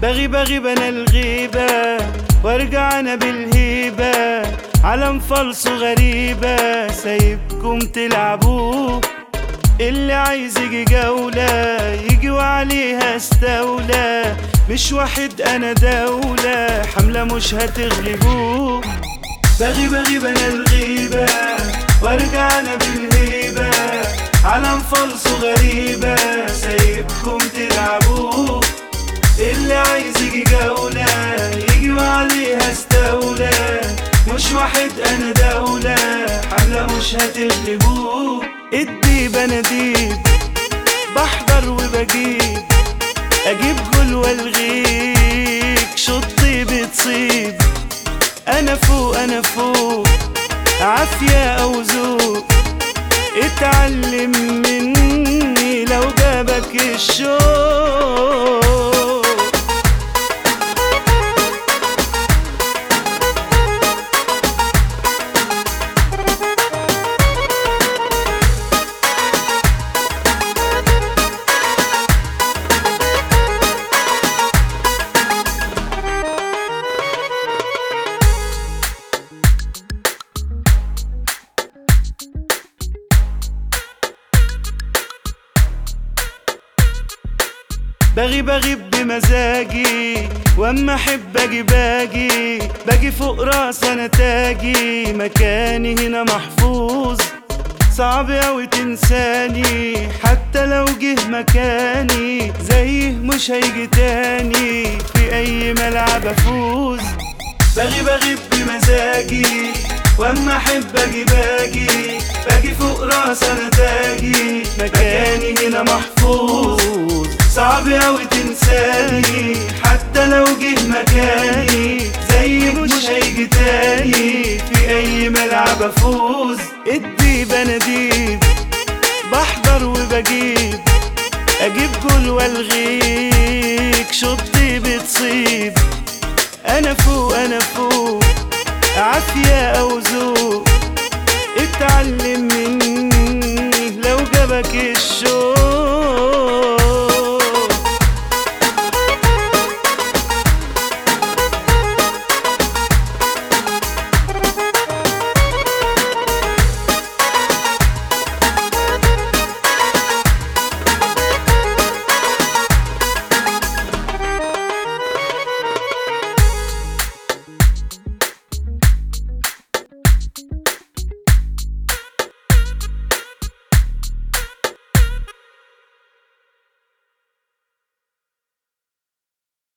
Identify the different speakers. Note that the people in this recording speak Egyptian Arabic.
Speaker 1: بغي بغي بنا الغيبة وارجع انا بالهيبة عالم فالصو غريبة سايبكم تلعبوه اللي عايز يجي جولة يجي وعليها استولى مش واحد انا دولة حملة مش هتغلبوه بغي بغي بنا الغيبة وارجع انا بالهيبة عالم فالصو غريبة سايبكم تلعبوه اللي عايز يجي جولة يجي وعليها استولى مش واحد انا دولة حملة مش هتغلبوه الديب انا ديب بحضر وبجيب اجيب جول والغيك شطي بتصيب انا فوق انا فوق عافية او ذوق اتعلم مني لو جابك الشوق بغي بغيب بمزاجي واما احب اجي باجي باجي فوق راس انا تاجي مكاني هنا محفوظ صعب اوي تنساني حتى لو جه مكاني زيه مش هيجي تاني في اي ملعب افوز بغي بغيب بمزاجي واما احب اجي باجي باجي فوق راس انا تاجي مكاني هنا محفوظ صعب اوي تنساني حتى لو جه مكاني زي مش هيجي تاني في اي ملعب افوز الديب انا ديب بحضر وبجيب اجيب جول والغيك شطي بتصيب انا فوق انا فوق عافية او ذوق اتعلم مني لو جابك الشوق